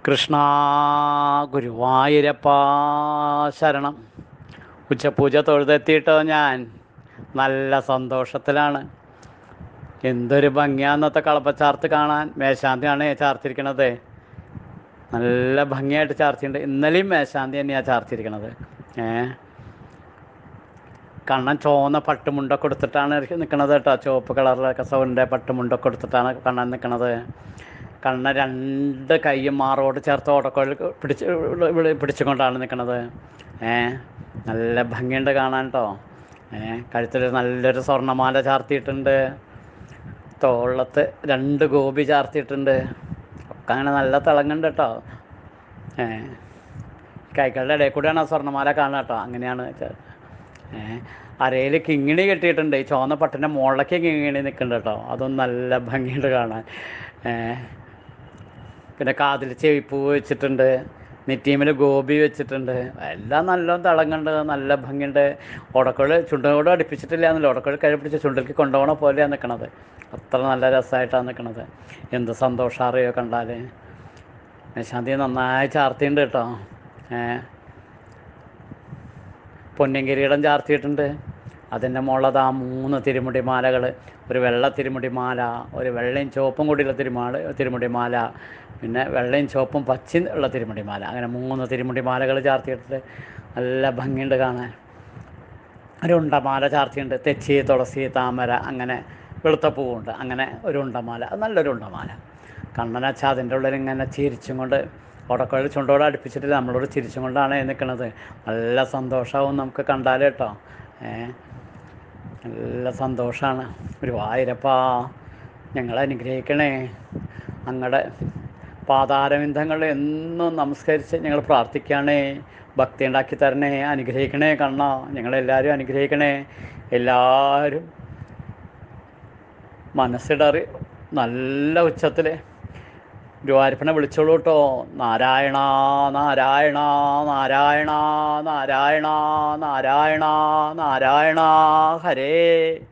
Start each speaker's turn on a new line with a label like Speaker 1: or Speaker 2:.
Speaker 1: കൃഷ്ണ ഗുരുവായൂരപ്പ ശരണം ഉച്ചപൂജ തൊഴുതെത്തിയിട്ടോ ഞാൻ നല്ല സന്തോഷത്തിലാണ് എന്തൊരു ഭംഗിയാന്നത്തെ കളപ്പച്ചാർത്ത് കാണാൻ മേശാന്തിയാണ് ചാർത്തിരിക്കണത് നല്ല ഭംഗിയായിട്ട് ചാർത്തിയുണ്ട് ഇന്നലെയും മേശാന്തി തന്നെയാണ് ചാർത്തിരിക്കണത് ഏ കണ്ണൻ ചുവന്ന പട്ടുമുണ്ടൊക്കെ കൊടുത്തിട്ടാണ് നിൽക്കണത് കേട്ടോ ചുവപ്പ് കളറിലൊക്കെ സൗണ്ടിൻ്റെ പട്ടുമുണ്ടൊക്കെ കൊടുത്തിട്ടാണ് കണ്ണൻ നിൽക്കണത് കണ്ണൻ രണ്ട് കൈയും മാറോട് ചേർത്ത് ഓടക്കോഴിൽ പിടിച്ച് ഇവിടെ പിടിച്ചുകൊണ്ടാണ് നിൽക്കണത് ഏ നല്ല ഭംഗിയുണ്ട് കാണാൻ കേട്ടോ ഏ കഴുത്തിൽ നല്ലൊരു സ്വർണ്ണമാല ചാർത്തിയിട്ടുണ്ട് തോളത്ത് രണ്ട് ഗോപി ചാർത്തിയിട്ടുണ്ട് ഒക്കെ അങ്ങനെ നല്ല തിളങ്ങുന്നുണ്ട് കേട്ടോ ഏ കൈകളുടെ ഇടയിൽ കൂടെയാണ് ആ സ്വർണ്ണമാല കാണുക കേട്ടോ അങ്ങനെയാണ് ചെ- ഏ അരയിൽ കിങ്ങിണി കെട്ടിയിട്ടുണ്ട് ഈ ചുവന്ന പട്ടിൻ്റെ മുകളിലേക്ക് കിങ്ങിണി നിൽക്കുന്നുണ്ട് കേട്ടോ അതും നല്ല ഭംഗിയുണ്ട് കാണാൻ ഏ പിന്നെ കാതിൽ ചെവിപ്പൂ വെച്ചിട്ടുണ്ട് നെറ്റീമിൽ ഗോപി വെച്ചിട്ടുണ്ട് എല്ലാം നല്ല തിളങ്ങുന്നുണ്ട് നല്ല ഭംഗിയുണ്ട് ഉടക്കോട് ചുണ്ടോട് അടുപ്പിച്ചിട്ടില്ല എന്നല്ല ഉടക്കോട് കൈ പിടിച്ച് ചുണ്ടിലേക്ക് കൊണ്ടുപോകണ പോലെയാണ് നിൽക്കണത് അത്ര നല്ല രസമായിട്ടാണ് നിൽക്കണത് എന്ത് സന്തോഷം അറിയോ കണ്ടാൽ മേശാന്തി നന്നായി ചാർത്തിയുണ്ട് കേട്ടോ ഏ പൊന്നിൻ കിരീടം ചാർത്തിയിട്ടുണ്ട് അതിൻ്റെ മുകളിലത് ആ മൂന്ന് തിരുമുടി മാലകൾ ഒരു വെള്ള തിരുമുടി മാല ഒരു വെള്ളയും ചുവപ്പും കൂടിയുള്ള തിരുമാല തിരുമുടി മാല പിന്നെ വെള്ളയും ചുവപ്പും പച്ചയും ഉള്ള തിരുമുടി മാല അങ്ങനെ മൂന്ന് തിരുമുടി മാലകൾ ചാർത്തിയിട്ടുണ്ട് നല്ല ഭംഗിയുണ്ട് കാണാൻ ഒരു ഉണ്ടമാല ചാർത്തിയുണ്ട് തെച്ചി തുളസി താമര അങ്ങനെ വെളുത്ത പൂവുണ്ട് അങ്ങനെ ഒരു ഉണ്ടമാല അത് നല്ലൊരു ഉണ്ടമാല കണ്ണനച്ച അതിൻ്റെ ഉള്ളിൽ ഇങ്ങനെ ചിരിച്ചും കൊണ്ട് ഉടക്കോഴി ചുണ്ടോട് അടുപ്പിച്ചിട്ട് നമ്മളോട് ചിരിച്ചും കൊണ്ടാണ് നിൽക്കുന്നത് നല്ല സന്തോഷമാവും നമുക്ക് കണ്ടാൽ കേട്ടോ ഏ നല്ല സന്തോഷമാണ് ഒരു വായിരപ്പാ ഞങ്ങളെ അനുഗ്രഹിക്കണേ അങ്ങടെ പാതാരവിന്ദങ്ങൾ എന്നും നമസ്കരിച്ച് ഞങ്ങൾ പ്രാർത്ഥിക്കുകയാണേ ഭക്തി ഉണ്ടാക്കി തരണേ അനുഗ്രഹിക്കണേ കണ്ണ ഞങ്ങളെല്ലാവരും അനുഗ്രഹിക്കണേ എല്ലാവരും മനസ്സിടറി നല്ല ഉച്ചത്തിൽ ഗുരുവായൂരപ്പനെ വിളിച്ചോളൂ കേട്ടോ നാരായണ നാരായണ നാരായണ നാരായണ നാരായണ നാരായണ ഹരേ